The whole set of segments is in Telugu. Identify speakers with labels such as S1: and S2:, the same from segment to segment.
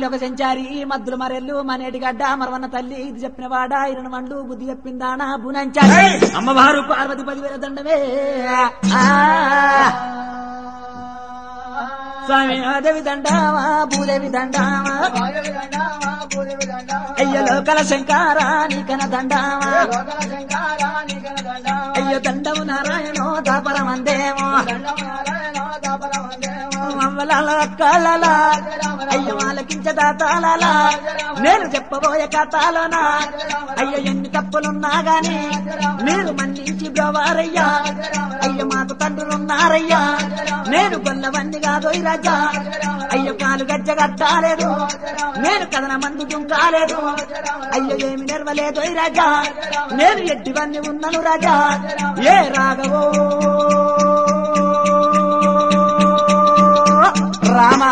S1: త్రిలోక సంచారి మద్దుల మరెల్లు మనేటి గడ్డ మరవన్న తల్లి ఇది చెప్పిన వాడా ఇరణ మండు బుద్ధి చెప్పిందానా బునంచారి అమ్మవారు పార్వతి పదివేల దండమే ఆ. స్వామి దేవి దండామా భూదేవి దండామా అయ్య లోకల శంకార నీకన దండామా అయ్య దండము నారాయణో దాపరమందేమో అమ్మలాల అక్కలలా అయ్య వాళ్ళకించ దాతాలలా నేను చెప్పబోయే కథలనా అయ్య ఎన్ని తప్పులున్నా గాని మీరు మన్నించి బ్రవారయ్యా అయ్య మాకు తండ్రులున్నారయ్యా నేను గొల్లవన్నీ కాదోయ్ రాజా అయ్య కాలు గజ్జ కట్టాలేదు నేను కథన మందు దుంకాలేదు అయ్య ఏమి నెరవలేదోయ్ రాజా నేను ఎట్టివన్నీ ఉన్నాను రాజా ఏ రాఘవో రామా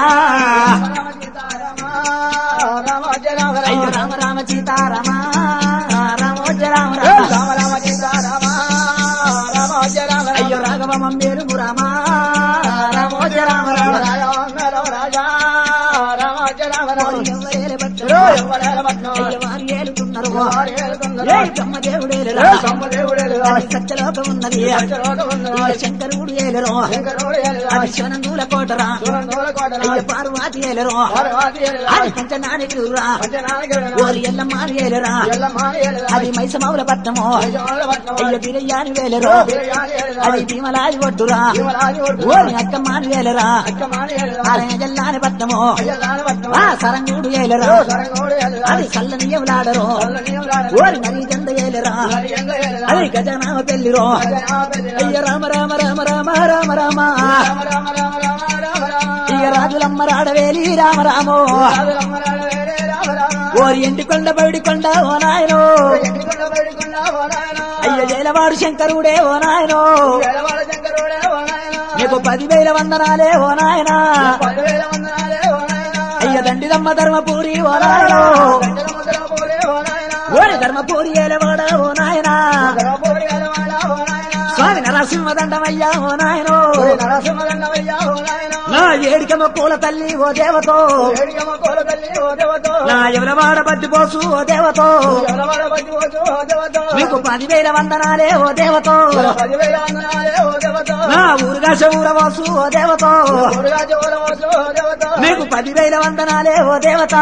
S1: అయ్యో రామ రామ సీతారామ రామోజ రామ రామ అయ్యో రాఘవ మమ్మేరు రామ రామోజ రామ రామ ఎవరేలు పట్టరు. అయ్య వారు ఏలుతున్నారు ఏ బ్రహ్మదేవుడేలురా అది సత్యలోకం ఉన్నది ఇక శంకరుడు ఏలరు అది శివనందుల కోటరా అయ్య పార్వతి ఏలరు అది పంచనానికి రా ఓరి ఎల్లమ్మాని ఏలరా అది మైసమౌల పట్నము అయ్య బిరయ్యాని వేలరు అది భీమలాది ఒడ్డురా ఓరి అక్కమ్మాని వేలరా అరే జల్లాని పట్నము ఆ సరంగుడు ఏలరా అది సల్లనియములాడరు ఓరి మరి జండ ఏలరా అది గజనామ పెళ్లిరో అయ్య రామ రామ రామ రామ రామ రామ ఇక రాజులమ్మ రాడవేలి రామ రామో ఓరి ఇంటి కొండ బయడి కొండ ఓ నాయనో అయ్య జైలవాడు శంకరుడే ఓ నాయనో నీకు పదివేల వందనాలే ఓ నాయనా అయ్య దండిదమ్మ ధర్మపూరి ఓ నాయనో ఓరి ధర్మపూరి ఏలవాడ ఓ నాయనా స్వామి నరసింహ దండమయ్యా ఓ నాయనో నా ఏడికమ్మ పూల తల్లి ఓ దేవతో నా ఎవరవాడ బద్ది పోసు ఓ దేవతో మీకు పదివేల వందనాలే ఓ దేవతో నా ఊరుగా ఊరవాసు ఓ దేవతో మీకు పదివేల వందనాలే ఓ దేవత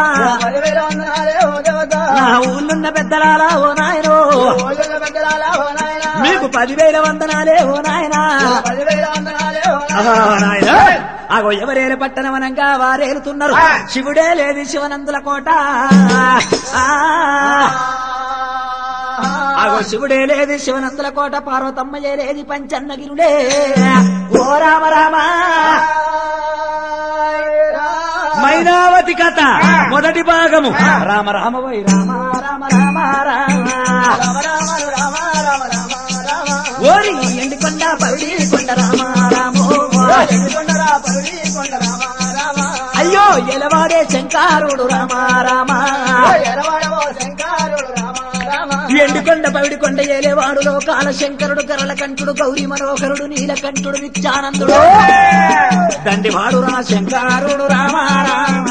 S1: నా ఊళ్ళున్న పెద్దలాలా ఓ నాయనో మీకు పదివేల వందనాలే ఓ నాయనా ఆహా, నాయనా. అగో ఎవరేలు పట్టణమనంగా వారేలుతున్నారు శివుడే లేదు శివనందుల కోట ఆ. అగో శివుడే లేదు శివనందుల కోట పార్వతమ్మయ్య లేది పంచన్నగిరుడే ఓ రామ రామ మైనావతి కథ మొదటి భాగము రామ రామ వై రామ రామ రామ రామ ఓరి ఎండికొండ పవిడి కొండ రామ రామో అయ్యో ఎలవాడే శంకారుడు రామ రామ ఎండుకొండ పవిడికొండ ఏలేవాడు లోకాల శంకరుడు కరల కంఠుడు గౌరీ మనోహరుడు నీలకంఠుడు నిత్యానందుడు దండివాడు రా శంకారుడు రామ రామ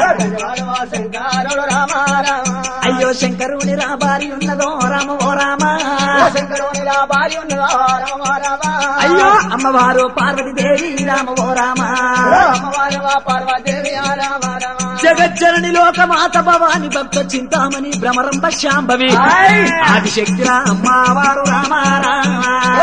S1: అయ్యో శంకరుని రా భార్య ఉన్నదో రామ ఓ రామ అయ్యో అమ్మవారు పార్వతీదేవి రామ ఓ రామ జగజ్జనని లోకమాత భవాని భక్త చింతామణి భ్రమరంబ శాంభవి ఆదిశక్తిరా అమ్మవారు రామ రామ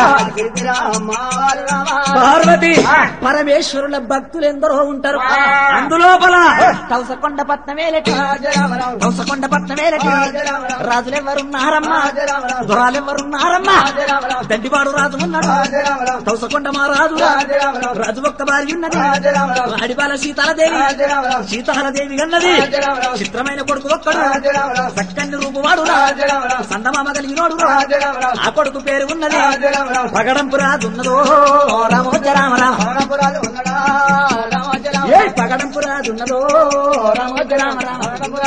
S1: పార్వతి పరమేశ్వరుల భక్తులు ఎందరో ఉంటారు అందులోపల కలసకొండ పట్నమేలటి కలసకొండ పట్నమేలటి రాజులెవరున్నారమ్మా దొరాలెవరున్నారమ్మా దండివాడు రాజు ఉన్నాడు కలసకొండ మా రాజు రాజు ఒక్క భార్య ఉన్నది అడిపాల సీతాలదేవి సీతాలదేవి అన్నది చిత్రమైన కొడుకు ఒక్కడు చక్కని రూపువాడు సందమామ కలిగినోడు ఆ కొడుకు పేరు ఉన్నది పగడంపు రాజు ఉన్నదో రామోజ రామ రామ ఏ పగడంపు రాజున్నదో రామోజ రామ రామ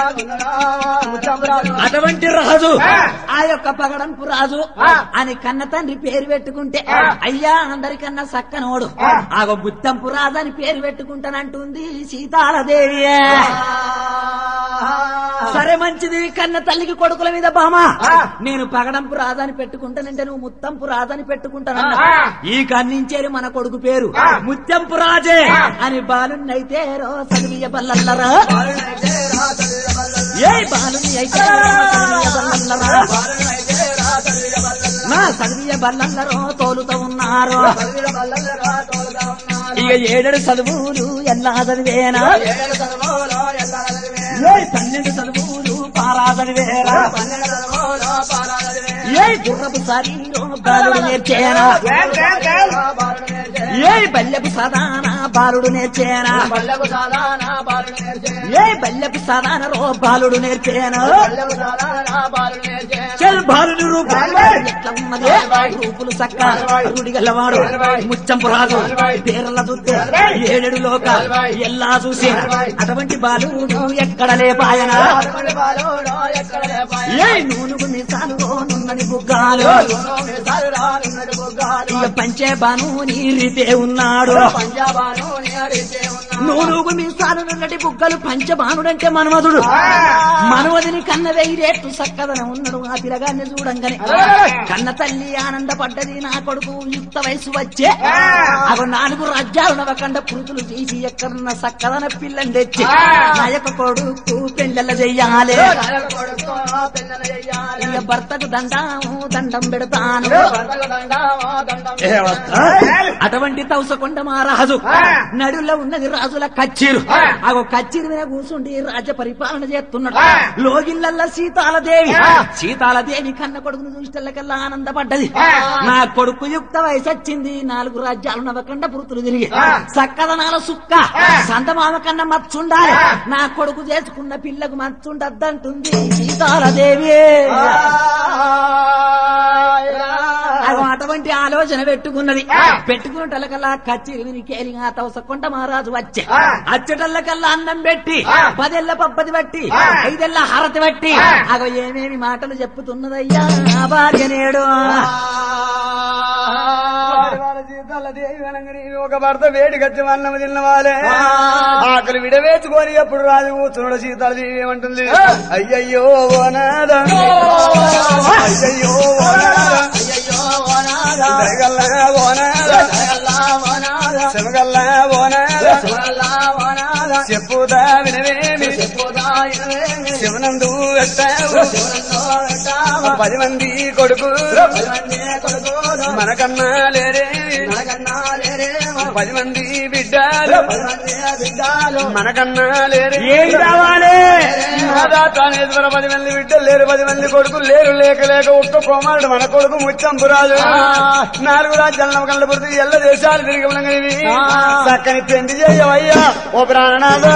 S1: అటువంటి రాజు ఆ యొక్క పగడంపు రాజు అని కన్న తండ్రి పేరు పెట్టుకుంటే అయ్యా అందరికన్నా సక్కనోడు ఆగో బుత్తంపు రాజు అని పేరు పెట్టుకుంటానంటుంది సీతాలదేవి సరే మంచిది కన్న తల్లికి కొడుకుల మీద బామా నేను పగడంపు రాజాని పెట్టుకుంటానంటే నువ్వు ముత్తంపు రాజాని పెట్టుకుంటానన్నా ఈ కన్నించేది మన కొడుకు పేరు ముత్యంపు రాజే అని బాలున్నైతే రో సగవియ బల్లల్లరా ఏ బాలుని అయితే సగవియ బల్లల్లరా నా సగవియ బల్లల్లరో తోలుతూ ఉన్నారు ఇక ఏడడు చదువులు ఎల్లా చదివేనా ఏ పన్నెండు చదువులు పారా చదివేరా ఏ గుర్రపు శరీరం బాలుడు నేర్చేనా ఏ బల్లెపు సదాన బాలుడు నేర్చేనా ఏ బల్లెపు సదాన రో బాలుడు నేర్చేనా చల్ బాలుడు రూపాలు ఎట్లా ఉన్నది రూపులు సక్క ruడి గల్లవాడు ముచ్చంపు రాజు పేర్ల చూస్తే ఏడెడు లోక ఎల్లా చూసి అటువంటి బాలుడు ఎక్కడ లేపాయన ఏ నూనుగు మిసాలు నున్నని బుగ్గాలు ఇక పంచే బాను నీ రీతే ఉన్నాడు నూనుగు మీసాలు నున్నటి బుగ్గలు పంచబానుడంటే మన్మధుడు మనవదిని కన్న వెయ్యేట్టు సక్కదన ఉన్నాడు ఆ పిలగాన్ని చూడంగానే కన్న తల్లి ఆనందపడ్డది నా కొడుకు యుక్త వయసు వచ్చే అవి నాలుగు రాజ్యాలు నవకండ పురుతులు తీసి ఎక్కడున్న సక్కదన పిల్లని తెచ్చి నా యొక్క కొడుకు పెళ్ళెల్ల చెయ్యాలి ఇక భర్తకు దండం దండం పెడతాను అటువంటి తౌసకొండ మహారాజు నడులో ఉన్నది రాజుల కచ్చీరు అగో కచ్చీరు మీద కూర్చుండి రాజ్య పరిపాలన చేస్తున్నాడు లోగిళ్ళల్లా సీతాలదేవి సీతాలదేవి కన్న కొడుకును చూసిటల్లకల్లా ఆనందపడ్డది నా కొడుకు యుక్త వయసు వచ్చింది నాలుగు రాజ్యాలు నవ్వకండ పురుతులు తిరిగి సక్కదనాల సుక్క సంతమామ కన్నా మచ్చుండాలి నా కొడుకు చేసుకున్న పిల్లకు మచ్చుండద్దంటుంది సీతాలదేవి అగో అటువంటి ఆలోచన పెట్టుకున్నది పెట్టుకున్నటల్లకల్లా కచ్చి వినికేలిగా తవసకొండ మహారాజు వచ్చే అచ్చటల్లకల్లా అన్నం పెట్టి పదెల్ల పప్పది బట్టి ఐదెల్ల హారతి బట్టి అగో ఏమేమి మాటలు చెప్పుతున్నదయ్యా నా భార్య నేడు
S2: ఒక భర్త వేడి గచ్చి అన్నం తిన్నవాలే ఆకలి విడవేసుకొని ఎప్పుడు రాజు కూర్చున్నాడు సీతాదేవి ఏమంటుంది అయ్యయ్యో ఓనాద అయ్యయ్యో ఓనాద దయగల్లా ఓనాద శివగల్లా ఓనాద చెప్పుదా వినవేమి శివనందు పెట్టావు పది మంది కొడుకు మనకన్నా లేరేమి పది మంది బిడ్డలు మనకన్నా లేరు
S1: ఏం కావాలి
S2: నాదా తానేశ్వర పది మంది బిడ్డలు లేరు పది మంది కొడుకులు లేరు లేక లేక ఒక్క కుమారుడు మన కొడుకు ముచ్చంపురాజు నాలుగు రాజ్యాల కళ్ళ పుడుతు ఎల్ల దేశాలు తిరిగి ఉండగలివి చక్కని పెండి చేయవయ్యా ఓ ప్రాణనాథ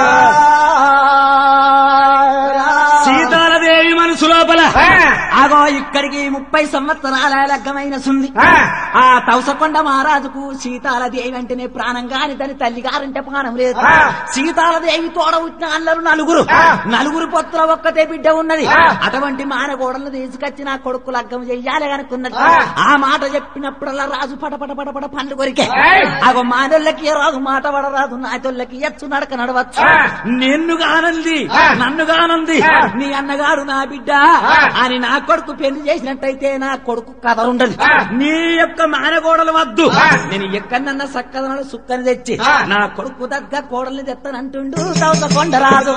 S1: సీతాలదేవి మనసు లోపల అగో ఇక్కడికి ముప్పై సంవత్సరాల లగ్గమైన సుంది ఆ తవసకొండ మహారాజుకు సీతాలదేవి అంటేనే ప్రాణం గాని దాని తల్లి గారంటే ప్రాణం లేదు సీతాలదేవి తోడ వచ్చిన అల్లరు నలుగురు నలుగురు పొత్తుల ఒక్కతే బిడ్డ ఉన్నది అటువంటి మానగోడలను తీసుకొచ్చి నా కొడుకు లగ్గం చెయ్యాలి అనుకున్నది ఆ మాట చెప్పినప్పుడల్లా రాజు పటపట పటపట పండు కొరికే అగో మానోళ్ళకి రాదు మాట పడరాదు నాతోళ్ళకి ఎచ్చు నడక నడవచ్చు నిన్ను గానంది నన్ను గానంది నీ అన్నగారు నా బిడ్డ అని నా కొడుకు పెళ్లి చేసినట్టయితే నా కొడుకు కథ ఉండదు నీ యొక్క మానగోడలు వద్దు నేను ఎక్కడన్నా సక్కదనాలు సుక్కని తెచ్చి నా కొడుకు దగ్గర కోడల్ని తెస్తానంటుండు తవత కొండరాజు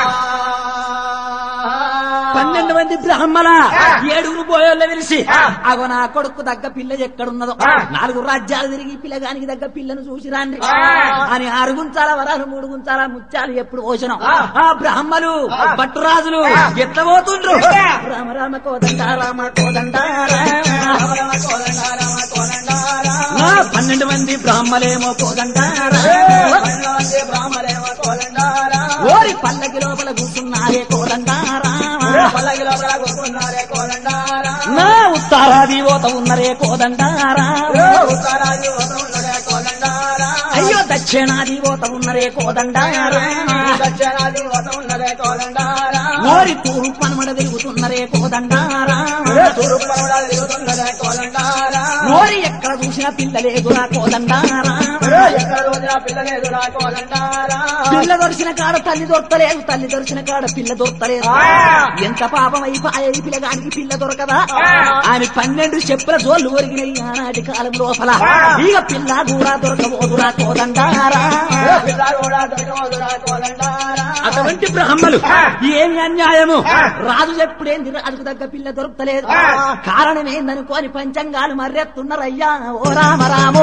S1: పన్నెండు మంది బ్రాహ్మణ ఏడుగురు పోయోళ్ళ విలిసి అగో నా కొడుకు దగ్గ పిల్ల ఎక్కడున్నదో నాలుగు రాజ్యాలు తిరిగి పిల్లగానికి దగ్గర పిల్లను చూసి రాండి అని ఆరు గుంచాల వరాలు మూడు గుంచాల ముత్యాలు ఎప్పుడు పోషణం ఆ బ్రాహ్మలు భట్టురాజులు ఎట్లా పోతుండ్రు రామ రామ కోదండ రామ కోదండ నా పన్నెండు మంది బ్రాహ్మలేమో కోదండ ఓరి పల్లకి లోపల కూర్చున్నారే కోదండారా నా ఉత్తారాది ఓత ఉన్నరే కోదండారా అయ్యో దక్షిణ దక్షిణాది పోత ఉన్నరే కోదండారా
S2: దక్షిణాది వత ఉన్నదే కోదండారా
S1: ఓరి తూర్పు పనమడ తిరుగుతున్నరే కోదండారా
S2: తూర్పు పడవడాలు తిరుగుతున్నదే కోదండారా
S1: ఓరి ఎక్కడ చూసిన పిల్లలేదురా కోదండారా
S2: ఎక్కడ రోజున పిల్లలేదురా కోదండారా
S1: పిల్ల దొరిచిన కాడ తల్లి దొరకలేదు తల్లి దొరిచిన కాడ పిల్ల దొరకలేదు
S2: ఆ.
S1: ఎంత పాపం అయిపోయి పిల్లగానికి పిల్ల దొరకదా ఆమె పన్నెండు చెప్పుల జోళ్ళు ఒరిగినాయి ఆనాటి కాలం లోపల ఇక పిల్ల కూడా దొరకబోదురా కోదండారా
S2: పిల్ల కూడా దొరకవదురా కోదండారా
S1: అటువంటి బ్రహ్మలు ఏమి అన్యాయము రాజు చెప్పుడేంది రాజుకు తగ్గ పిల్ల దొరకలేదు కారణం ఏందనుకోని పంచంగాలు మర్రెత్తున్నారయ్యా ఓ రామ రామో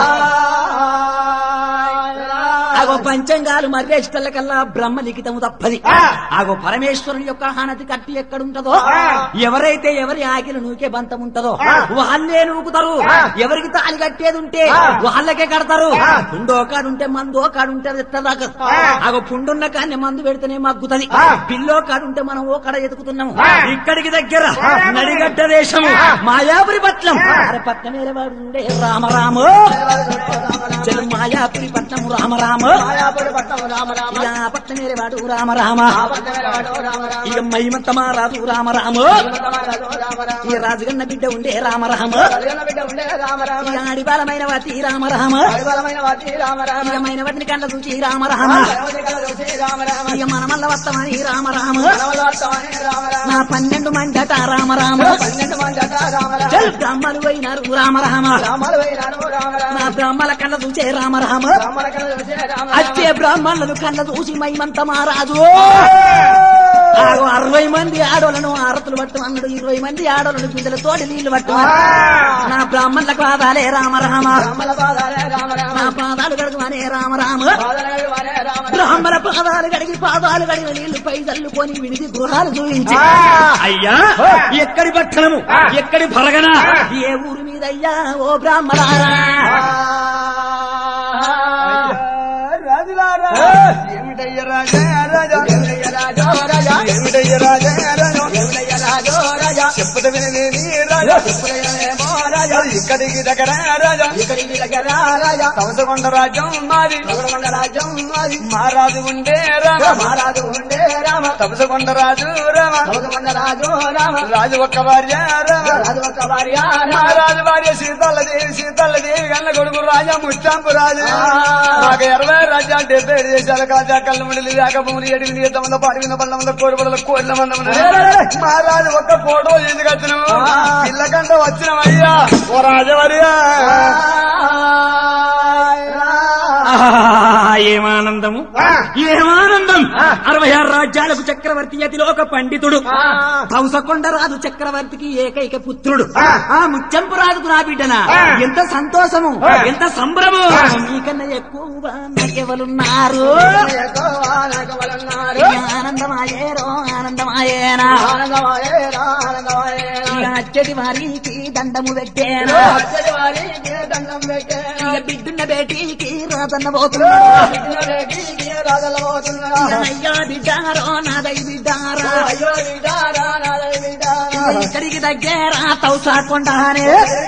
S1: ఆగో పంచంగాలు మర్రేష్టల కల్లా బ్రహ్మ లిఖితము తప్పది ఆగో పరమేశ్వరుని యొక్క హానతి కట్టి ఎక్కడుంటదో ఎవరైతే ఎవరి ఆకిలు నూకే బంతం ఉంటదో వాళ్ళే నూకుతారు ఎవరికి తాలి కట్టేది ఉంటే వాళ్ళకే కడతారు పుండో కాడుంటే మందో కాడుంటే అది ఎత్తదాకా ఆగో పుండున్న కాన్ని మందు పెడితేనే మగ్గుతది పిల్లో కాడుంటే మనం ఓ కడ ఎతుకుతున్నాము ఇక్కడికి దగ్గర నడిగడ్డ దేశము మాయాపురి పట్నం అరే పట్నమేరే వాడు ఉండే రామరాము చెలు మాయాపురి పట్నము రామరామ
S2: మాయాపురి పట్టం రామ రామ
S1: ఇక ఆ పట్నమేరే వాడు రామరామ
S2: రామ రామ
S1: ఇక మైమంత మా రాజు రామరామ
S2: రామ రామ
S1: ఇక రాజుగన్న బిడ్డ ఉండే రామరామ
S2: కలిగిన బిడ్డ ఉండే రామ రామ
S1: ఇక ఆడిబాలమైన వాటి రామరామ
S2: పరిబలమైన వాటి రామ రామ
S1: ఇక మైన వాటిని కళ్ళ చూచి రామరామ
S2: భగవతి కల చూసి రామ రామ
S1: ఇక మన మల్ల వత్తమని రామరామ
S2: మనవల వర్తమాని రామ రామ
S1: నా పన్నెండు మండట రామరామ
S2: పన్నెండు మంది అట రామ రామ
S1: చల్ బ్రహ్మలు పోయినారు రామరామ
S2: రామలు పోయినారు రామ రామ
S1: నా బ్రహ్మల కళ్ళ చూచే రామరామ
S2: రామల కల చూసి రామ
S1: అచ్చే బ్రాహ్మణులు కళ్ళ చూసి మైమంత మహారాజు ఆగో అరవై మంది ఆడోళ్ళను ఆరతులు పట్టమన్నాడు ఇరవై మంది ఆడోళ్ళను బిడ్డల తోటి నీళ్లు పట్టమన్నాడు నా బ్రాహ్మణులకు పాదాలే రామ రామ
S2: రామల పాదాలే రామ రామ
S1: నా పాదాలు కడుగుమనే రామ రామ
S2: పాదాలే వారే రామ రామ
S1: బ్రాహ్మణ పాదాలు కడిగి పాదాలు కడిగిన నీళ్లు పై చల్లుకొని విడిది గృహాలు చూపించి అయ్యా ఎక్కడి పట్టణము ఎక్కడి పరగన ఏ ఊరి మీద అయ్యా ఓ బ్రాహ్మణారా
S2: రాజులారా ఏమిటయ్య రాజా రాజా ఏమిటయ్య రాజా రాజా ఏమిటయ్య రాజా రాజా ఏమిటయ్య రాజా రాజా చెప్పుట వినేది రాజా చెప్పులేమో రాజా ఇక్కడికి దగ్గర రాజా ఇక్కడికి దగ్గర రాజా తమసకొండ రాజ్యం మాది తమసకొండ రాజ్యం మాది మహారాజు ఉండే రామ మహారాజు ఉండే రామ తమసకొండ రాజు రామ తమసకొండ రాజు రామ రాజు ఒక్క భార్య రామ రాజు ఒక్క భార్య మహారాజు భార్య సీతల్లదేవి సీతల్లదేవి కన్న కొడుకు రాజా ముష్టాంపు రాజు నాకు ఇరవై రాజ్యాలు డెబ్బై ఏడు దేశాల కాజా కళ్ళ మండలి లేక భూములు ఎడివి నీత మంద పాడి మీద పళ్ళ మంద కోడి పళ్ళ కోట్ల మంద మహారాజు ఒక్క ఫోటో తీసుకొచ్చినాము పిల్లకంట వచ్చినవయ్యా ఓ రాజవర్యా
S1: ఆహా, ఏమానందము ఏమానందం అరవై ఆరు రాజ్యాలకు చక్రవర్తి అతిలోక పండితుడు కంసకొండ రాజు చక్రవర్తికి ఏకైక పుత్రుడు ఆ ముత్యంపు రాజుకు నా బిడ్డన ఎంత సంతోషము ఎంత సంభ్రము మీకన్నా ఎక్కువ నాకెవరున్నారు ఇక ఆనందమాయేరో ఆనందమాయేనా ఇక అచ్చటి వారికి దండము పెట్టేనా ఇక బిడ్డున్న బేటీకి రాజన్న పోతున్నాడు అయ్యా బిడ్డారో నాదై బిడ్డారా ఇక్కడికి దగ్గర తౌసాకొండానే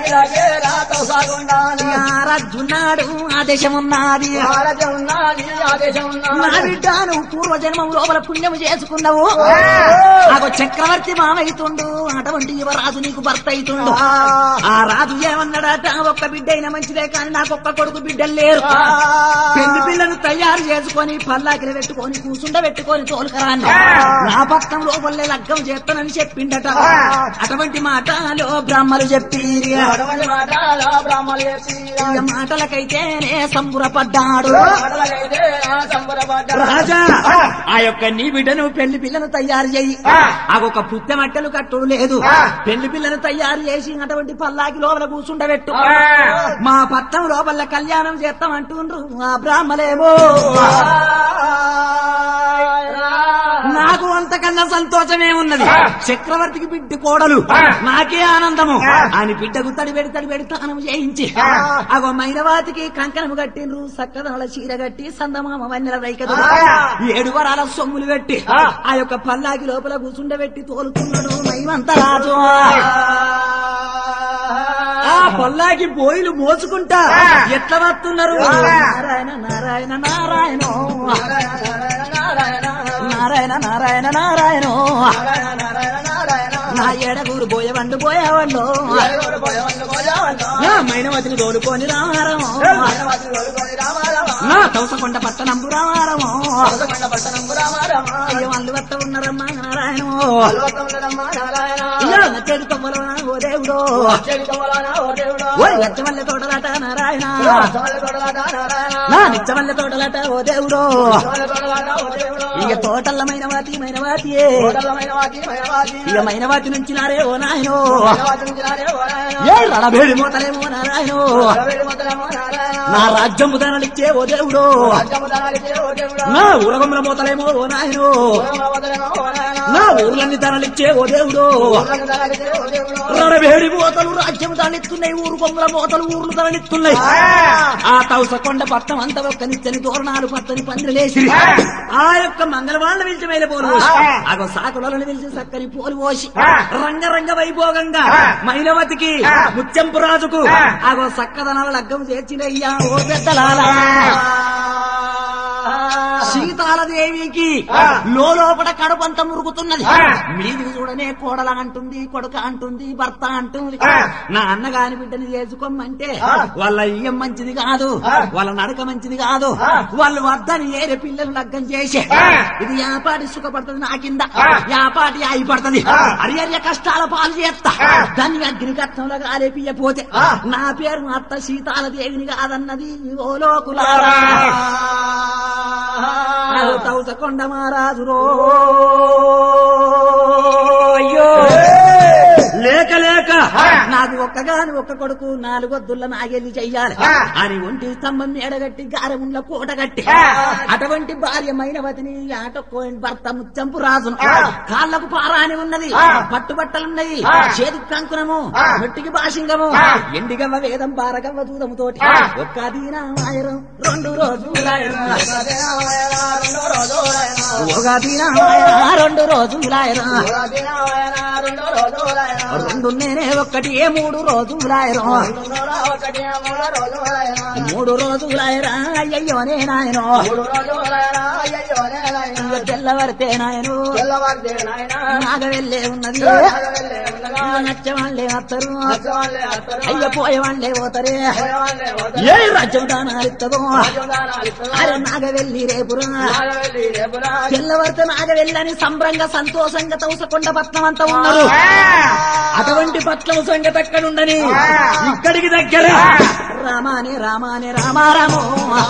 S1: రాజున్నాడు ఆదేశం ఉన్నది నా బిడ్డ నువ్వు పూర్వజన్మం లోపల పుణ్యము చేసుకున్నావు నాకు చక్రవర్తి మామైతుండు అటువంటి యువరాజు నీకు భర్త అయితుండు ఆ రాజు ఏమన్నాడట ఒక్క బిడ్డ అయినా మంచిదే కానీ నాకు ఒక్క కొడుకు బిడ్డలు లేరు పెళ్లి పిల్లను తయారు చేసుకొని పల్లాకిని పెట్టుకొని కూసుండ పెట్టుకొని తోలుకరాన్ని నా పక్కన లోపలే లగ్గం చేస్తానని చెప్పిండట అటువంటి మాటలో బ్రహ్మలు చెప్పి మాటలకైతేనే సంబురపడ్డాడు రాజా ఆ యొక్క నీ బిడ్డను పెళ్లి పిల్లను తయారు చేయి ఆ ఒక పుట్టె మట్టెలు కట్టుడు లేదు పెళ్లి పిల్లను తయారు చేసి అటువంటి పల్లాకి లోపల కూర్చుండబెట్టు మా పట్టం లోపల కళ్యాణం చేస్తాం అంటుండ్రు ఆ బ్రాహ్మలేమో నాకు అంతకన్నా సంతోషమే ఉన్నది చక్రవర్తికి బిడ్డ కోడలు నాకే ఆనందము అని బిడ్డకు తడి పెడి తడి పెడి తానం చేయించి అగో మైనవాతికి కంకణము కట్టిండ్రు సక్కదనల చీర కట్టి సందమామ వన్నెల రైకదు ఏడు వరాల సొమ్ములు పెట్టి ఆ యొక్క పల్లాకి లోపల కూర్చుండబెట్టి తోలుతున్నాడు మైమంత రాజు ఆ పొల్లాకి బోయిలు మోసుకుంటా
S2: ఆ.
S1: ఎట్లా వస్తున్నారు
S2: ఆ.
S1: నారాయణ నారాయణ నారాయణ నారాయణ నారాయణ నారాయణ నా ఏడగూరు పోయే వండు పోయేవాళ్ళు నా మైనవతిని తోడుకొని రామారము నా తవసకొండ పట్టణంపు రామారము అయ్య వాళ్ళు వత్త ఉన్నారమ్మా నారాయణ ఇలా నచ్చేది కొమ్మలో ఓ దేవుడు ఓ లచ్చమల్లె తోటలాట నారాయణ నా నిచ్చమల్లె తోటలాట ఓ దేవుడు ఇక తోటల్ల మైనవాతి మైనవాతియే ఇక మైనవాతి నుంచి నారే ఓ నాయనో ఏ రణభేడి మోతలేమో నారాయణ నా రాజ్యం ముదనలిచ్చే ఓ దేవుడు నా ఊరగముల మోతలేమో ఓ నాయనో నా ఊర్లన్నీ ధనలిచ్చే ఓ దేవుడు రణభేడి మోతలు రాజ్యం దానిస్తున్నాయి ఊరు కొమ్మల మోతలు ఊర్లు తరలిస్తున్నాయి ఆ తవసకొండ పట్టం అంతా ఒక్క నిచ్చని తోరణాలు పచ్చని పందిరేసి ఆ యొక్క మంగళవాళ్ళ పిలిచి మేల పోలు అగో సాకులను పిలిచి చక్కని పోలు పోసి రంగరంగ వైభోగంగా మైలవతికి ముత్యంపు రాజుకు అగో సక్కదనాల లగ్గం చేర్చినయ్యా ఓ పెద్దలాలా సీతాలదేవికి లోపల కడుపంత మురుగుతున్నది మీది చూడనే కోడల అంటుంది కొడుక అంటుంది భర్త అంటుంది నా అన్నగాని బిడ్డని చేసుకోమంటే వాళ్ళ ఇయ్యం మంచిది కాదు వాళ్ళ నడక మంచిది కాదు వాళ్ళు వద్దని ఏరే పిల్లలు లగ్గం చేసే ఇది యాపాటి సుఖపడుతుంది నా కింద యాపాటి ఆయి పడుతుంది అరియర్య కష్టాల పాలు చేస్తా దాన్ని అగ్ని కట్టంలో కాలేపియపోతే నా పేరు మా అత్త సీతాల దేవిని కాదన్నది ఓ లోకులారా తౌసకొండ మహారాజురో అయ్యో లేక లేక నాకు ఒక్కగాని ఒక్క కొడుకు నాలుగొద్దుల నాగెల్లి చెయ్యాలి అని ఒంటి స్తంభం మేడగట్టి గారముండ్ల కోట కట్టి అటువంటి భార్య మైనవతిని ఆటకోయిన భర్త ముచ్చంపు రాజును కాళ్లకు పారాని ఉన్నది పట్టుబట్టలున్నాయి చేతికి కంకునము నొట్టికి భాషింగము ఎండిగవ్వ వేదం పారగవ్వ దూదము తోటి ఒక్క దీనామాయరం రెండు రోజులాయరం ఒక దీనామాయరం రెండు రోజులాయరం రెండు నేనే ఒక్కటి ఏ మూడు రోజులాయరం మూడు రోజులాయరా అయ్యయ్యోనే నాయనో ఇక తెల్లవరితే నాయను నాగ వెళ్ళే ఉన్నది ఇక నచ్చవాళ్ళే వస్తారు అయ్య పోయేవాళ్ళే పోతారే ఏ రాజ్యం దానాలిత్తదో అరే నాగ వెళ్ళి రేపురా తెల్లవారితే నాగ వెళ్ళని సంబరంగా సంతోషంగా తౌసకొండ పట్నం అంతా ఉన్నారు అటువంటి పట్నం సంగతి అక్కడుండని ఇక్కడికి దగ్గర రామానే రామానే రామారామో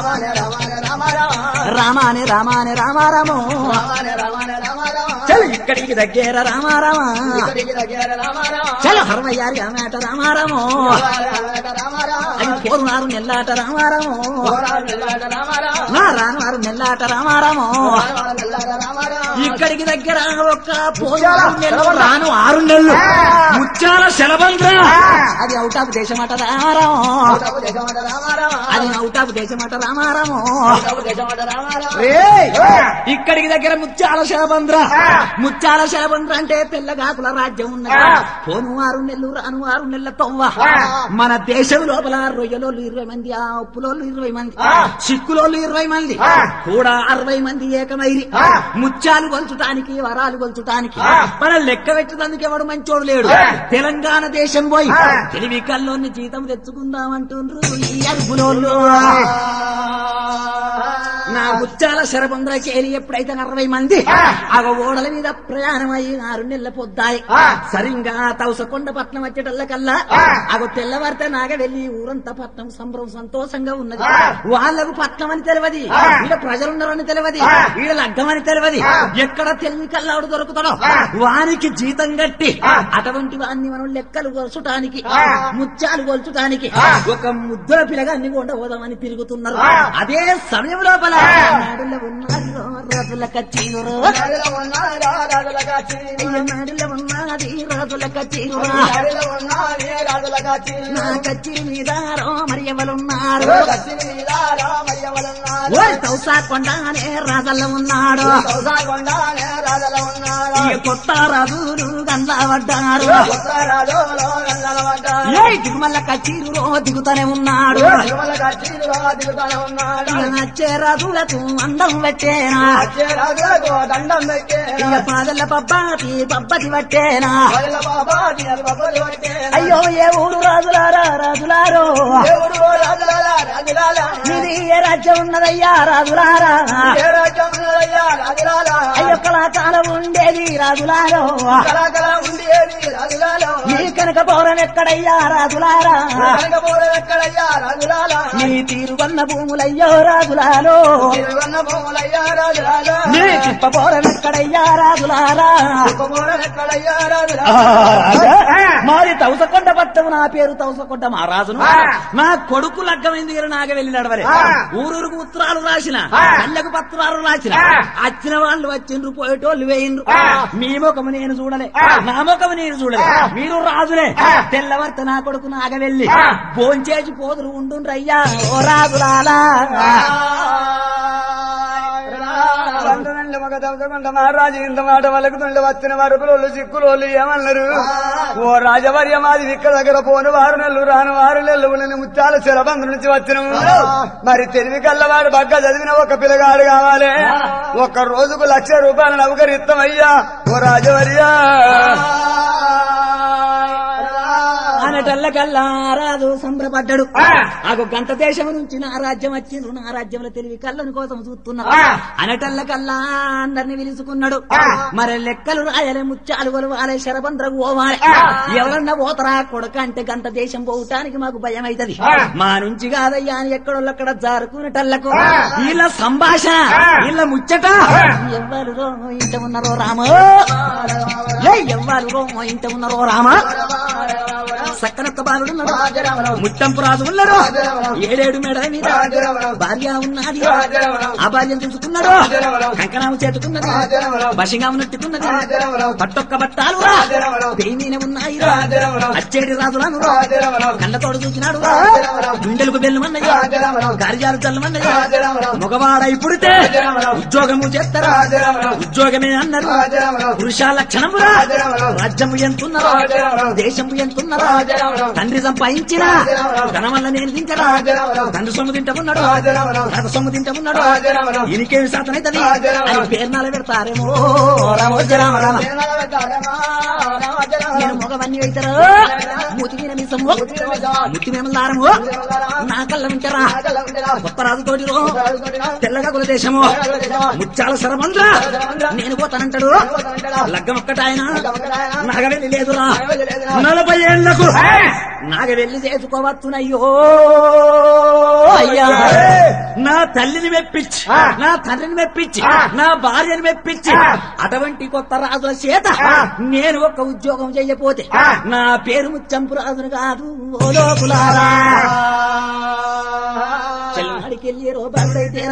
S1: రామానే రామానే రామారామో చల్ ఇక్కడికి దగ్గర రామారామా చలో హర్మయ్యారి ఆమెట రామారామో అది పోరునారు నెల్లాట రామారామో నా రానువారు నెల్లాట రామారామో ఇక్కడికి దగ్గర ఒక్క పోరునారు నెల్లు రాను ఆరు నెలలు ముత్యాల శలబంద్ర అది అవుట్ ఆఫ్ దేశమట రామారామో అది అవుట్ ఆఫ్ దేశమట రామారామో రేయ్! ఇక్కడికి దగ్గర ముత్యాల శలబంద్ర ముత్యాల శలబంద్ర అంటే తెల్లగాకుల రాజ్యం ఉన్నది పోను ఆరు నెలలు రాను ఆరు నెలల తొవ్వ మన దేశం లోపల రొయ్యలోళ్ళు ఇరవై మంది ఆ ఉప్పులోళ్ళు ఇరవై మంది సిక్కులోళ్ళు ఇరవై మంది కూడా అరవై మంది ఏకమైరి ముత్యాలు కొల్చడానికి వరాలు కొల్చడానికి మన లెక్క పెట్టడానికి ఎవడు మంచోడు లేడు తెలంగాణ దేశం పోయి తెలివి కల్లోని జీతం తెచ్చుకుందామంటుండ్రు ఈ అరుపులోళ్ళు నా ముత్యాల శరబంద్ర చేరి ఎప్పుడైతే అరవై మంది ఆ ఓడల మీద ప్రయాణం అయ్యి ఆరు నెలల పొద్దాయి సరిగ్గా తవసకొండ పట్నం వచ్చేటల్లకల్లా అగో తెల్లవారితే నాగ వెళ్ళి ఊరంతా పట్నం సంబరం సంతోషంగా ఉన్నది వాళ్ళకు పట్నం అని తెలియదు ఈడ ప్రజలున్నారని తెలియదు ఈడ లగ్గం అని తెలియదు ఎక్కడ తెలివి కల్లాడు దొరుకుతాడో వానికి జీతం కట్టి అటువంటి వాన్ని మనం లెక్కలు కొలచటానికి ముత్యాలు కొల్చటానికి ఒక ముద్దుల పిల్లగాన్ని కొండ పోదామని తిరుగుతున్నారు అదే సమయం లోపల నాడులో ఉన్నారు రాజుల కచ్చీరు అయ్య నాడులో ఉన్నది రాజుల కచ్చీరు నా కచ్చిరి మీద మరి ఎవరున్నారు ఓ తౌసా కొండనే రాజల్ల ఉన్నాడు ఈ కొత్త రాజులు రాజులు గండ్లబడ్డారు ఏ దిగుమల్ల కచీరులో దిగుతూనే ఉన్నాడు ఇక నచ్చే రాజులకు అందం పెట్టేనా
S2: దండం పెట్టే
S1: ఇక పాదల పబ్బాటి పబ్బతి పట్టేనా
S2: అయ్యో
S1: అయ్యో ఏ ఊరు రాజులారా రాజులారో
S2: దేవుడు రాజులాలా రాజులాలా
S1: ఇది ఏ రాజ్యం ఉన్నదయ్యా రాజులారా
S2: ఏ రాజ్యం ఉన్నదయ్యా రాజులాలా
S1: అయ్యో కళాకాలం ఉండేది రాజులారో
S2: కళాకళ ఉండేది రాజులాలా
S1: నీ కనుక పౌరం ఎక్కడయ్యా రాజులారా
S2: కనకపోవడం ఎక్కడయ్యా రాజులాలా
S1: నీ తీరువన్న భూములయ్యో రాజులారో
S2: తిరువన్న భూములయ్యా రాజులాలా
S1: నీ తిప్ప పౌరం ఎక్కడయ్యా రాజులారా
S2: తిప్పకూడదు ఎక్కడయ్యా రాజులాలా
S1: మాది తౌసకొండ పట్టం నా పేరు తౌసకొండ మహారాజును నా కొడుకు లగ్గమైంది గారు నాగ వెళ్ళి నడవలే ఊరూరుకు ఉత్తరాలు రాసిన కళ్ళకు పత్రాలు రాసిన వచ్చిన వాళ్ళు వచ్చిండ్రు పోయేటోళ్ళు వేయిండ్రు మీ ముఖము నేను చూడలే నా ముఖము నేను చూడలే మీరు రాజులే తెల్లవర్త నా కొడుకు నాగ వెళ్ళి భోంచేసి పోదురు ఉండుండ్రు అయ్యా ఓ రాజులాలా
S2: వందనండి మగ దవసకొండ మహారాజు ఇంత మాట వలకుతుండే వచ్చిన వరకులోళ్ళు సిక్కులోళ్ళు ఏమన్నారు ఓ రాజవర్య మాది ఇక్కడ దగ్గర పోను వారు నెల్లు రాను వారు నెల్లు నేను ముత్యాల శరబంధు నుంచి వచ్చినము మరి తెలివి కల్లవాడు బగ్గ చదివిన ఒక పిల్లగాడు కావాలి ఒక్క రోజుకు లక్ష రూపాయల నౌకరిత్తం అయ్యా ఓ రాజవర్యా
S1: అనటల్లకల్లా రాజు సంబరపడ్డాడు ఆకు గంట దేశం నుంచి నా రాజ్యం వచ్చిండ్రు నా రాజ్యంలో తెలివి కళ్ళని కోసం చూస్తున్నా అనటల్లకల్లా అందరిని పిలుచుకున్నాడు మరి లెక్కలు రాయలే ముత్యాలు కొలవాలే శరబంద్రకు పోవాలి ఎవరన్నా పోతరా కొడక అంటే గంట దేశం పోవటానికి మాకు భయం అవుతుంది మా నుంచి కాదయ్యా అని ఎక్కడోళ్ళక్కడ జారుకునేటల్లకు వీళ్ళ సంభాషణ వీళ్ళ ముచ్చట ఎవ్వరు రో ఇంట ఉన్నారో రామ ఏ ఎవ్వరు రో ఇంట ఉన్నారో రామ సక్కనొక్క బాలుడున్నాడు ముట్టంపు రాజు ఉన్నాడు ఏడేడు మేడల మీద భార్య ఉన్నది ఆ భార్యను చూసుకున్నాడు కంకణాము చేతుకున్నది బషిగా ఉన్నట్టుకున్నది పట్టొక్క బట్టాలు పెయిమీన ఉన్నాయి అచ్చేడి రాజులను కళ్ళతోడు చూసినాడు గుండెలకు బెల్లమన్నది కార్యాలు చల్లమన్నది మగవాడై పుడితే ఉద్యోగము చేస్తారా ఉద్యోగమే అన్నారు పురుష లక్షణమురా రాజ్యము ఎంతున్నరా దేశము ఎంతున్నరా తండ్రి సంపాదించిన ధనం వల్ల నేను తింటరా తండ్రి సొమ్ము తింటమున్నాడు తాత సొమ్ము తింటమున్నాడు ఈయనకేమి శాతనైతది అని పేర్నాల పెడతారేమో రామోజ రామ రామ నేను మగవన్నీ అవుతారు మూతి మీద మీ సొమ్ము ముత్తి మేము దారము నా కళ్ళ వింటారా కొత్త రాజు తోటి తెల్లగా కుల దేశము ముత్యాల సరబంద్ర నేను పోతానంటాడు లగ్గం ఒక్కటాయన నాగవెల్లి లేదురా నలభై ఏళ్లకు నాగవెల్లి చేసుకోవచ్చునయ్యో అయ్యా నా తల్లిని మెప్పించి నా తండ్రిని మెప్పించి నా భార్యని మెప్పించి అటువంటి కొత్త రాజుల చేత నేను ఒక ఉద్యోగం చెయ్యపోతే నా పేరు ముచ్చంపు రాజును కాదు ఓ లోకులారా చెల్లడికి వెళ్ళి రూపాయలైతేనా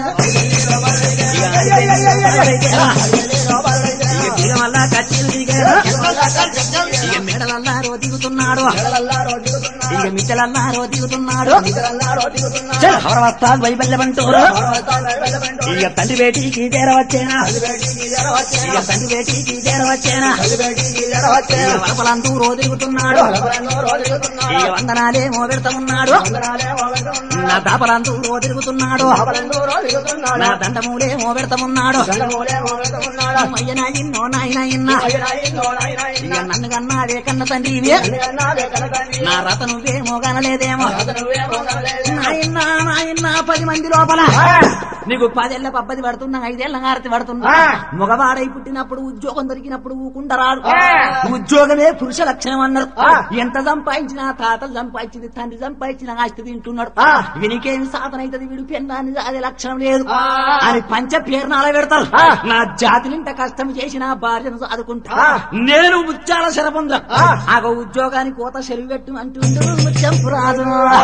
S1: ఇక దిగమల్లా కచ్చీలు దిగారు ఇక మెడలల్లారో దిగుతున్నాడు ఇక మిచ్చలల్లారో దిగుతున్నాడు చల్ హవరవస్తాలు వైబల్యమంటూరు ఇక తండ్రి బేటీకి చేరవచ్చేనా ఇక తండ్రి బేటీకి చేరవచ్చేనా ఇక వరపలంతూ రో తిరుగుతున్నాడు ఇక వందనాలేమో పెడతామున్నాడు నా దాపలంతూ రో తిరుగుతున్నాడు నా దండమూలేమో పెడతామున్నాడు అయ్య నాయన్నో నాయన ఇన్న ఇక నన్ను కన్నావే కన్న తండ్రి ఇవే నా రత నువ్వేమో కనలేదేమో నాయన్న నాయన్న పది మంది లోపల నీకు పదేళ్ల పబ్బది పడుతున్నా ఐదేళ్ల హారతి పడుతున్నా మగవాడై పుట్టినప్పుడు ఉద్యోగం దొరికినప్పుడు ఊకుండరాడు ఉద్యోగమే పురుష లక్షణం అన్నారు ఎంత సంపాదించినా తాతలు సంపాదించింది తండ్రి సంపాదించిన ఆస్తి తింటున్నాడు వీనికేమి సాధన అవుతుంది వీడు పెన్నాన్ని అదే లక్షణం లేదు అని పంచ పేరునాల పెడతారు నా జాతి నింట కష్టం చేసి నా భార్యను చదువుకుంటా నేను ముత్యాల శరపొంద ఆ ఉద్యోగానికి కోత సెలవు పెట్టు అంటుండు ముత్యంపు రాజు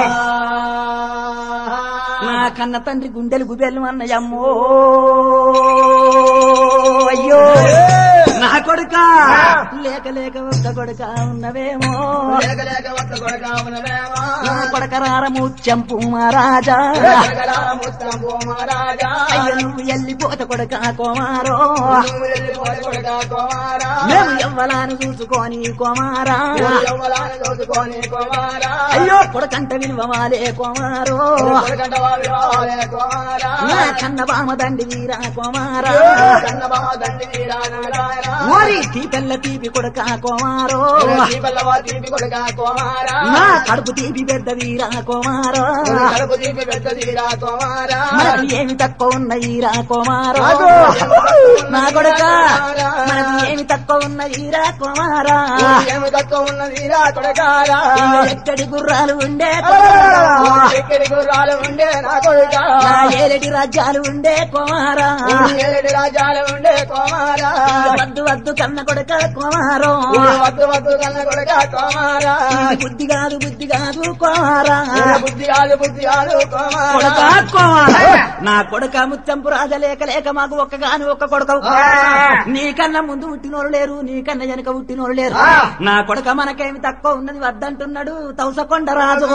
S1: నా కన్న తండ్రి గుండెలు గుబెలు అన్నయ్యమ్మో అయ్యో నా కొడుక లేక లేక ఒక్క కొడుక ఉన్నవేమో
S2: లేక లేక ఒక్క కొడుక ఉన్నవేమో.
S1: నా కొడక రారము చెంపు మహారాజా
S2: జగడాల ముత్తం మహారాజా.
S1: అయ్య నువ్వు ఎల్లిపోత కొడక కోమారో
S2: నువ్వు వెళ్ళిపోయి కొడుక కుమారా.
S1: మేము ఎవ్వలాను చూసుకొని కోమారా
S2: నువ్వు యవ్వనాన్ని దోచుకొని కుమారా.
S1: అయ్యో కొడకంట విలువవాలే కోమారో
S2: కొడుకంట వాడి రావాలే కుమారా.
S1: నా కన్న బామ దండి వీరా కోమారా
S2: కన్నబామ దండి వీరా నారాయణ.
S1: ఓరి తీపెల్ల తీపి కొడక కోమారో
S2: ఈ పల్లవ తీపి కొడుక కుమారా.
S1: నా కడుపు తీపి పెద్ద వీరా కోమారో
S2: కడుపు తీపి పెద్ద తీరా కుమారా.
S1: మనకు ఏమి తక్కువ ఉన్న ఈరా కోమారో
S2: అగో.
S1: నా కొడక మనకు ఏమి తక్కువ ఉన్న ఈరా కోమారా
S2: ఏమి తక్కువ ఉన్నది రా కొడకారా
S1: ఇక ఎక్కడి గుర్రాలు ఉండే
S2: ఎక్కడి గుర్రాలు ఉండే నా కొడుక
S1: నా ఏలటి రాజ్యాలు ఉండే కోమారా
S2: ఏడు రాజాలు ఉండే కుమారా
S1: వద్దు వద్దు కన్న కొడక కోమారో
S2: వద్దు వద్దు కన్న కొడుక కుమారా
S1: ఇది బుద్ధి కాదు బుద్ధి కాదు కోమారా
S2: బుద్ధి కాదు బుద్ధి కాదు
S1: కొడక
S2: కుమారా
S1: కోమారా నా కొడక ముత్తంపు రాజ లేక లేక మాకు ఒక్కగాని ఒక్క కొడక నీకన్నా ముందు పుట్టినోరు లేరు నీకన్నా వెనక పుట్టినోరు లేరు నా కొడక మనకేమి తక్కువ ఉన్నది వద్దంటున్నాడు తౌసకొండ రాజు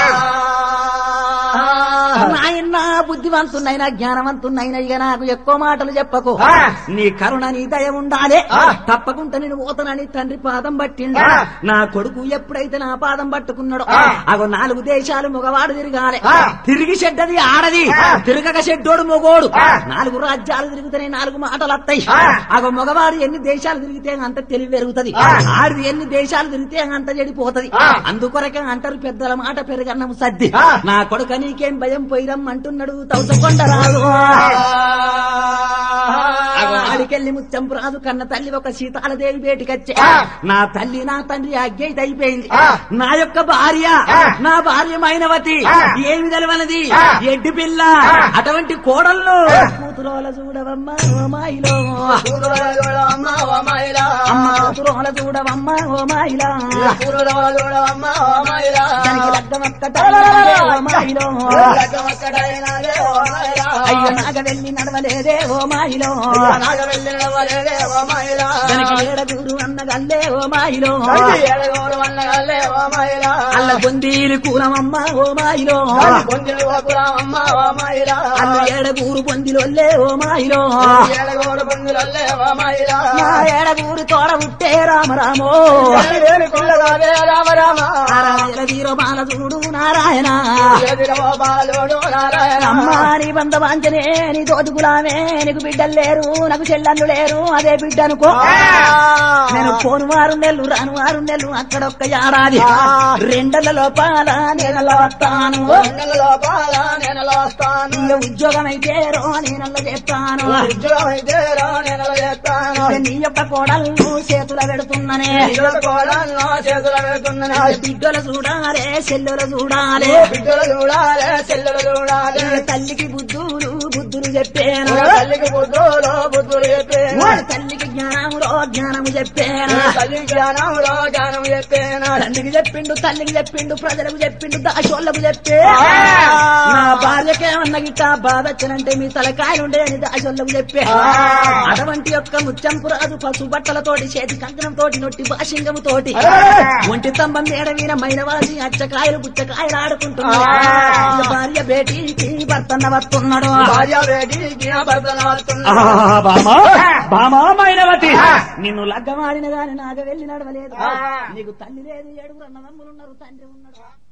S1: నాయన బుద్ధివంతున్నైనా జ్ఞానవంతున్నైనా ఇక నాకు ఎక్కువ మాటలు చెప్పకు నీ కరుణ నీ దయ ఉండాలి తప్పకుండా నేను పోతానని తండ్రి పాదం పట్టిండు నా కొడుకు ఎప్పుడైతే నా పాదం పట్టుకున్నాడో అగో నాలుగు దేశాలు మగవాడు తిరగాలి తిరిగి చెడ్డది ఆడది తిరగక చెడ్డోడు మొగోడు నాలుగు రాజ్యాలు తిరుగుతాయి నాలుగు మాటలు వస్తాయి అగో మగవాడు ఎన్ని దేశాలు తిరిగితే అంత తెలివి పెరుగుతది ఆడిది ఎన్ని దేశాలు తిరిగితే అంత చెడిపోతది అందుకొరకే అంటారు పెద్దల మాట పెరగన్నం సద్ది నా కొడుక నీకేం భయం పోయిరం అంటున్నాడు తౌసకొండ రాదు ఆడికెళ్ళి ముచ్చంపు రాజు కన్న తల్లి ఒక సీతాలదేవి బేటికొచ్చే నా తల్లి నా తండ్రి అగ్గైతే అయిపోయింది నా యొక్క భార్య నా భార్య మైనవతి ఏమి తెలవనది ఎడ్డి పిల్ల అటువంటి కోడళ్ళు కూతురోల చూడవమ్మా ఓ మాయిలో
S2: అమ్మ ఓ మైలా
S1: అమ్మ కూతురోల చూడవమ్మా ఓ మాయిలా
S2: అమ్మ ఓ మైలా
S1: దానికి లగ్గమక్కట ఓ మాయిలో
S2: ఒక్కటైనాదే ఓ మైలా
S1: అయ్యో నాగ వెళ్ళి నడవలేదే ఓ మాయిలో
S2: నాగ వెళ్ళిన వలే ఓ మైలా
S1: దానికి ఏడగూరు అన్నగల్లే ఓ మాయిలో
S2: ఏడుగోడు వన్నగల్లే ఓ మైలా
S1: అల్ల బొందీలు కూలమమ్మ ఓ మాయిలో
S2: కొంచెం అమ్మ ఓ మైలా
S1: అల్ల ఏడగూరు బొందిలొల్లే ఓ మాయిలో
S2: ఏడుగోడు బంధులల్లే ఓ మైలా
S1: నా ఏడగూరు తోడ ఉట్టే రామరామో
S2: వేణు పిల్లగాదే రామ రామ
S1: నారాయణ వీరో బాల చూడు నారాయణ
S2: ఎదిరవో బాలుడు నారాయణ
S1: అమ్మా నీ బంధ వాంచనే నీ తోటుకులామే నీకు బిడ్డలు లేరు నాకు చెల్లెళ్ళు లేరు అదే బిడ్డ అనుకో నేను పోను వారు నెల్లు రాను వారు నెల్లు అక్కడొక్క ఏడాది రెండల లోపాల నెలలో వస్తాను
S2: నెల లోపాల నేను లోస్తాను
S1: ఇక ఉద్యోగం అయితే రో నేనల్ల చేస్తాను
S2: ఉద్యోగం అయితే రా నేను చేస్తాను
S1: ఇక నీ యొక్క కోడలు చేతుల పెడుతున్ననే
S2: ఇద్దరు కోడలను చేతులు పెడుతున్నా
S1: బిడ్డలు చూడాలే చెల్లెలు చూడాలే
S2: బిడ్డలు చూడాలి చెల్లెలు చూడాలి
S1: ఇక తల్లికి బుద్ధులు బుద్ధులు చెప్పాను
S2: తల్లికి బుద్ధులు బుద్ధులు చెప్పేను
S1: వాడి తల్లికి జ్ఞానములో జ్ఞానము చెప్పాను
S2: తల్లి జ్ఞానంలో జ్ఞానం చెప్పేను
S1: తండ్రికి చెప్పిండు తల్లికి చెప్పిండు ప్రజలకు చెప్పిండు దాశోళ్ళకు చెప్పే నా భార్యకేమన్నా గిట్ట బాధ వచ్చినంటే మీ తలకాయలు ఉండే అని దాశోళ్ళకు చెప్పే అటువంటి యొక్క ముత్యంపు రాజు పశు బట్టలతోటి చేతి కంకణం తోటి నొట్టి భాషింగము తోటి ఒంటి స్తంభం ఏడవీన మైనవాసి అచ్చకాయలు పుచ్చకాయలు ఆడుకుంటున్నాడు ఇక భార్య బేటీకి భర్తన్న వస్తున్నాడు
S2: భార్య వేడికి భర్తన వస్తున్నా
S1: బామా బామా మైనవతి నిన్ను లగ్గమాడిన గాని నాగ వెళ్ళి నడవలేదు నీకు తల్లి లేదు ఏడుగురు అన్నదమ్ములు ఉన్నారు తండ్రి ఉన్నాడు